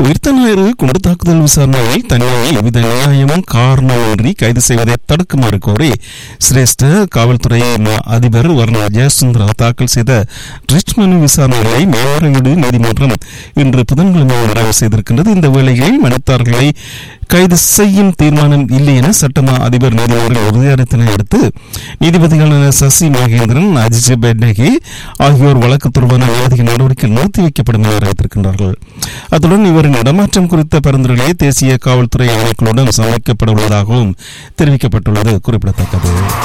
உயிர்த்த ஞாயிறு குண்டு தாக்குதல் விசாரணையில் தன்னை எவ்வித நியாயமும் காரணமின்றி கைது செய்வதை தடுக்குமாறு கோரி சிரேஷ்ட காவல்துறை ம- அதிபர் வர்ண ஜெயசுந்தரா தாக்கல் செய்த ரிச் மனு விசாரணைகளை மேல்முறையீடு நீதிமன்றம் இன்று புதன்கிழமை நிறைவு செய்திருக்கின்றது இந்த வேளையில் மனுத்தாரர்களை கைது செய்யும் தீர்மானம் இல்லை என சட்டமா அதிபர் நீதிமன்றம் உறுதியளித்தனை அடுத்து நீதிபதிகளான சசி மகேந்திரன் அஜித் பெட்னகி ஆகியோர் வழக்கு தொடர்பான மேலதிக நடவடிக்கை நிறுத்தி வைக்கப்படும் என அறிவித்திருக்கின்றார்கள் அத்துடன் இவரின் இடமாற்றம் குறித்த பரிந்துரைகளை தேசிய காவல்துறை அமைப்புகளுடன் சமைக்கப்பட உள்ளதாகவும் தெரிவிக்கப்பட்டுள்ளது குறிப்பிடத்தக்கது